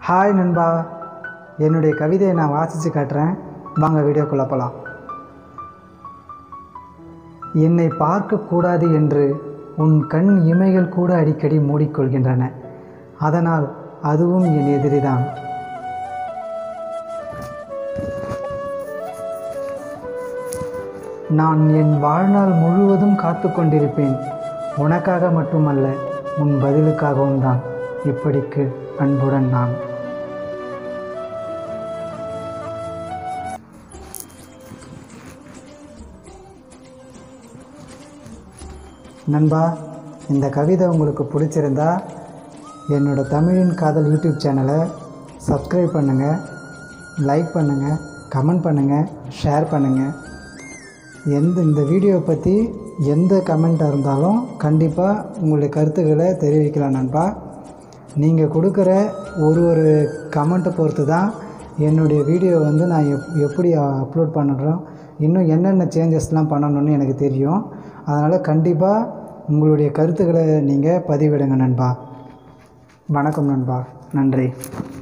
hi நண்பா என்னுடைய கவிதையை நான் வாசித்து காட்டுறேன் வாங்க வீடியோக்குள்ளே போகலாம் என்னை பார்க்கக்கூடாது என்று உன் கண் இமைகள் கூட அடிக்கடி மூடிக்கொள்கின்றன அதனால் அதுவும் என் எதிரிதான் நான் என் வாழ்நாள் முழுவதும் காத்து கொண்டிருப்பேன் உனக்காக மட்டுமல்ல உன் பதிலுக்காகவும் தான் இப்படிக்கு அன்புடன் நான் நண்பா இந்த கவிதை உங்களுக்கு பிடிச்சிருந்தா என்னோட தமிழின் காதல் யூடியூப் சேனலை சப்ஸ்கிரைப் பண்ணுங்கள் லைக் பண்ணுங்கள் கமெண்ட் பண்ணுங்கள் ஷேர் பண்ணுங்கள் எந்த இந்த வீடியோ பற்றி எந்த கமெண்ட்டாக இருந்தாலும் கண்டிப்பாக உங்களுடைய கருத்துக்களை தெரிவிக்கலாம் நண்பா நீங்கள் கொடுக்குற ஒரு ஒரு கமெண்ட்டை பொறுத்து தான் என்னுடைய வீடியோ வந்து நான் எப் எப்படி அப்லோட் பண்ணுறோம் இன்னும் என்னென்ன சேஞ்சஸ்லாம் பண்ணணும்னு எனக்கு தெரியும் அதனால் கண்டிப்பாக உங்களுடைய கருத்துக்களை நீங்கள் பதிவிடுங்க நண்பா வணக்கம் நண்பா நன்றி